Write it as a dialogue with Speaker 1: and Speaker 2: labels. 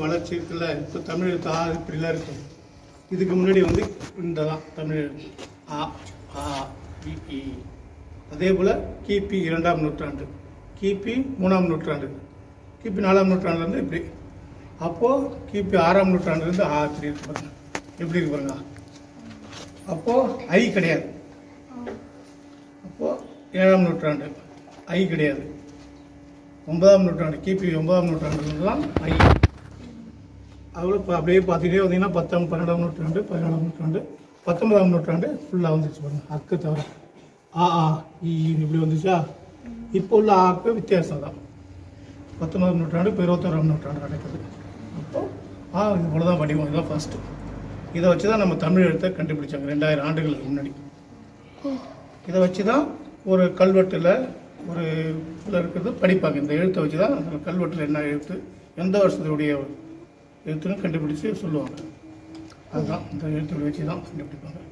Speaker 1: வளர்ச்சி இருக்குல்ல இப்போ தமிழ் எழுத்து ஆ இப்படிலாம் இருக்கும் இதுக்கு முன்னாடி வந்து இந்த தான் தமிழ் எழுத்து ஆ ஆ இ, ஈ அதே போல் கிபி இரண்டாம் நூற்றாண்டு கிபி மூணாம் நூற்றாண்டு கிபி நாலாம் நூற்றாண்டுலேருந்து இப்படி அப்போது கிபி ஆறாம் நூற்றாண்டுலேருந்து ஆ இப்படி இருக்கு பாருங்க எப்படி இருக்கு பாருங்க அப்போது ஐ கிடையாது அப்போது ஏழாம் நூற்றாண்டு ஐ கிடையாது ஒன்பதாம் நூற்றாண்டு கிபி ஒன்பதாம் நூற்றாண்டுல தான் ஐ அவ்வளோ இப்போ அப்படியே பார்த்துட்டே வந்தீங்கன்னா பத்தாம் பன்னெண்டாம் நூற்றாண்டு பதினாலாம் நூற்றாண்டு பத்தொன்பதாம் நூற்றாண்டு ஃபுல்லாக வந்துச்சு பாருங்க அக்கு தவிர ஆ ஆ இ ஈ இப்படி வந்துச்சா இப்போ உள்ள ஆக்கு வித்தியாசம் தான் பத்தொன்பதாம் நூற்றாண்டு இப்போ இருபத்தோராம் நூற்றாண்டு நடக்குது அப்போ ஆ இது போல தான் வடிவம் இதுதான் ஃபர்ஸ்ட்டு இதை வச்சு தான் நம்ம தமிழ் எழுத்தை கண்டுபிடிச்சாங்க ரெண்டாயிரம் ஆண்டுகளுக்கு முன்னாடி இதை வச்சு தான் ஒரு கல்வெட்டில் ஒரு இதில் இருக்கிறது படிப்பாங்க இந்த எழுத்தை வச்சு தான் அந்த கல்வெட்டில் என்ன எழுத்து எந்த வருஷத்துடைய எழுத்துன்னு கண்டுபிடிச்சு சொல்லுவாங்க அதுதான் இந்த எழுத்துக்களை வச்சு தான் கண்டுபிடிப்பாங்க